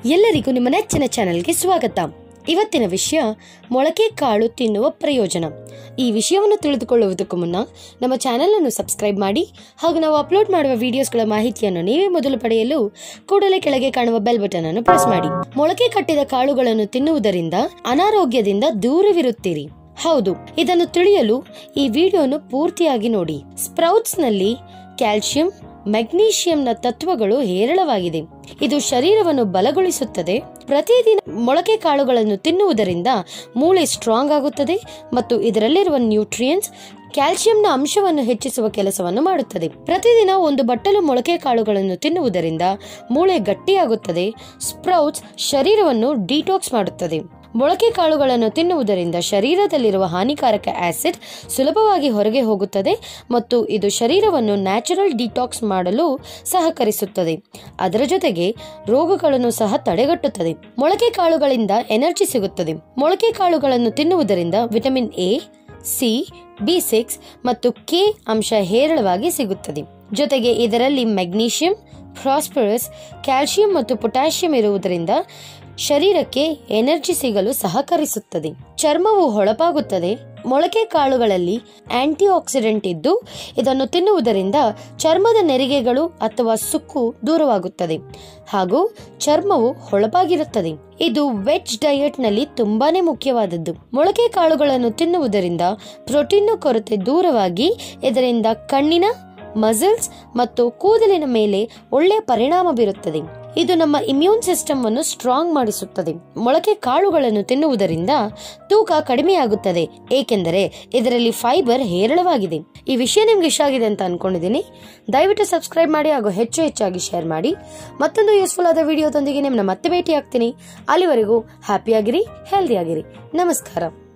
ಎಲ್ಲರಿಗೂ ನಿಮ್ಮ ನೆಚ್ಚಿನ ಚಾನೆಲ್ಗೆ ಸ್ವಾಗತ ಇವತ್ತಿನ ವಿಷಯ ಮೊಳಕೆ ಕಾಳು ತಿನ್ನುವ ಪ್ರಯೋಜನ ಈ ವಿಷಯವನ್ನು ತಿಳಿದುಕೊಳ್ಳುವುದಕ್ಕೂ ಮುನ್ನ ನಮ್ಮ ಚಾನೆಲ್ ಅನ್ನು ಸಬ್ಸ್ಕ್ರೈಬ್ ಮಾಡಿ ಹಾಗೂ ನಾವು ಅಪ್ಲೋಡ್ ಮಾಡುವ ವಿಡಿಯೋಸ್ಗಳ ಮಾಹಿತಿಯನ್ನು ನೀವೇ ಮೊದಲು ಪಡೆಯಲು ಕೂಡಲೇ ಕೆಳಗೆ ಕಾಣುವ ಬೆಲ್ ಬಟನ್ ಅನ್ನು ಪ್ರೆಸ್ ಮಾಡಿ ಮೊಳಕೆ ಕಟ್ಟಿದ ಕಾಳುಗಳನ್ನು ತಿನ್ನುವುದರಿಂದ ಅನಾರೋಗ್ಯದಿಂದ ದೂರವಿರುತ್ತೀರಿ ಹೌದು ಇದನ್ನು ತಿಳಿಯಲು ಈ ವಿಡಿಯೋನು ಪೂರ್ತಿಯಾಗಿ ನೋಡಿ ಸ್ಪ್ರೌಟ್ಸ್ ನಲ್ಲಿ ಕ್ಯಾಲ್ಸಿಯಂ ಮೆಗ್ನೀಷಿಯಂನ ತತ್ವಗಳು ಹೇರಳವಾಗಿದೆ ಇದು ಶರೀರವನ್ನು ಬಲಗೊಳಿಸುತ್ತದೆ ಪ್ರತಿದಿನ ಮೊಳಕೆ ಕಾಳುಗಳನ್ನು ತಿನ್ನುವುದರಿಂದ ಮೂಳೆ ಸ್ಟ್ರಾಂಗ್ ಆಗುತ್ತದೆ ಮತ್ತು ಇದರಲ್ಲಿರುವ ನ್ಯೂಟ್ರಿಯನ್ಸ್ ಕ್ಯಾಲ್ಸಿಯಂನ ಅಂಶವನ್ನು ಹೆಚ್ಚಿಸುವ ಕೆಲಸವನ್ನು ಮಾಡುತ್ತದೆ ಪ್ರತಿದಿನ ಒಂದು ಬಟ್ಟಲು ಮೊಳಕೆ ಕಾಳುಗಳನ್ನು ತಿನ್ನುವುದರಿಂದ ಮೂಳೆ ಗಟ್ಟಿಯಾಗುತ್ತದೆ ಸ್ಪ್ರೌಟ್ಸ್ ಶರೀರವನ್ನು ಡಿಟಾಕ್ಸ್ ಮಾಡುತ್ತದೆ ಮೊಳಕೆ ಕಾಳುಗಳನ್ನು ತಿನ್ನುವುದರಿಂದ ಶರೀರದಲ್ಲಿರುವ ಹಾನಿಕಾರಕ ಆಸಿಡ್ ಸುಲಭವಾಗಿ ಹೊರಗೆ ಹೋಗುತ್ತದೆ ಮತ್ತು ಇದು ಶರೀರವನ್ನು ನ್ಯಾಚುರಲ್ ಡಿಟಾಕ್ಸ್ ಮಾಡಲು ಸಹಕರಿಸುತ್ತದೆ ಅದರ ಜೊತೆಗೆ ರೋಗಗಳನ್ನು ಸಹ ತಡೆಗಟ್ಟುತ್ತದೆ ಮೊಳಕೆ ಕಾಳುಗಳಿಂದ ಎನರ್ಜಿ ಸಿಗುತ್ತದೆ ಮೊಳಕೆ ಕಾಳುಗಳನ್ನು ತಿನ್ನುವುದರಿಂದ vitamin A C B six ಮತ್ತು ಕೆ ಅಂಶ ಹೇರಳವಾಗಿ ಸಿಗುತ್ತದೆ ಜೊತೆಗೆ ಇದರಲ್ಲಿ ಮೆಗ್ನೀಷಿಯಂ ಫಾಸ್ಫರಸ್ ಕ್ಯಾಲ್ಸಿಯಂ ಮತ್ತು ಪೊಟ್ಯಾಷಿಯಂ ಇರುವುದರಿಂದ ಶರೀರಕ್ಕೆ ಎನರ್ಜಿ ಸಿಗಲು ಸಹಕರಿಸುತ್ತದೆ ಚರ್ಮವು ಹೊಳಪಾಗುತ್ತದೆ ಮೊಳಕೆ ಕಾಳುಗಳಲ್ಲಿ ಆಂಟಿ ಆಕ್ಸಿಡೆಂಟ್ ಇದ್ದು ಇದನ್ನು ತಿನ್ನುವುದರಿಂದ ಚರ್ಮದ ನೆರಿಗೆಗಳು ಅಥವಾ ಸುಕ್ಕು ದೂರವಾಗುತ್ತದೆ ಹಾಗೂ ಚರ್ಮವು ಹೊಳಪಾಗಿರುತ್ತದೆ ಇದು ವೆಜ್ ಡಯಟ್ ನಲ್ಲಿ ತುಂಬಾನೇ ಮುಖ್ಯವಾದದ್ದು ಮೊಳಕೆ ಕಾಳುಗಳನ್ನು ತಿನ್ನುವುದರಿಂದ ಪ್ರೋಟೀನ್ ಕೊರತೆ ದೂರವಾಗಿ ಇದರಿಂದ ಕಣ್ಣಿನ ಮಸಲ್ಸ್ ಮತ್ತು ಕೂದಲಿನ ಮೇಲೆ ಒಳ್ಳೆಯ ಪರಿಣಾಮ ಬೀರುತ್ತದೆ ಇದು ನಮ್ಮ ಇಮ್ಯೂನ್ ಸಿಸ್ಟಮ್ ಅನ್ನು ಸ್ಟ್ರಾಂಗ್ ಮಾಡಿಸುತ್ತದೆ ಮೊಳಕೆ ಕಾಳುಗಳನ್ನು ತಿನ್ನುವುದರಿಂದ ತೂಕ ಕಡಿಮೆಯಾಗುತ್ತದೆ ಏಕೆಂದರೆ ಇದರಲ್ಲಿ ಫೈಬರ್ ಹೇರಳವಾಗಿದೆ ಈ ವಿಷಯ ನಿಮ್ಗೆ ಇಷ್ಟ ಆಗಿದೆ ಅಂತ ಅನ್ಕೊಂಡಿದ್ದೀನಿ ದಯವಿಟ್ಟು ಸಬ್ಸ್ಕ್ರೈಬ್ ಮಾಡಿ ಹಾಗೂ ಹೆಚ್ಚು ಹೆಚ್ಚಾಗಿ ಶೇರ್ ಮಾಡಿ ಮತ್ತೊಂದು ಯೂಸ್ಫುಲ್ ಆದ ವಿಡಿಯೋದೊಂದಿಗೆ ನಿಮ್ಮನ್ನ ಮತ್ತೆ ಭೇಟಿ ಆಗ್ತೀನಿ ಅಲ್ಲಿವರೆಗೂ ಹ್ಯಾಪಿಯಾಗಿರಿ ಹೆಲ್ದಿ ಆಗಿರಿ ನಮಸ್ಕಾರ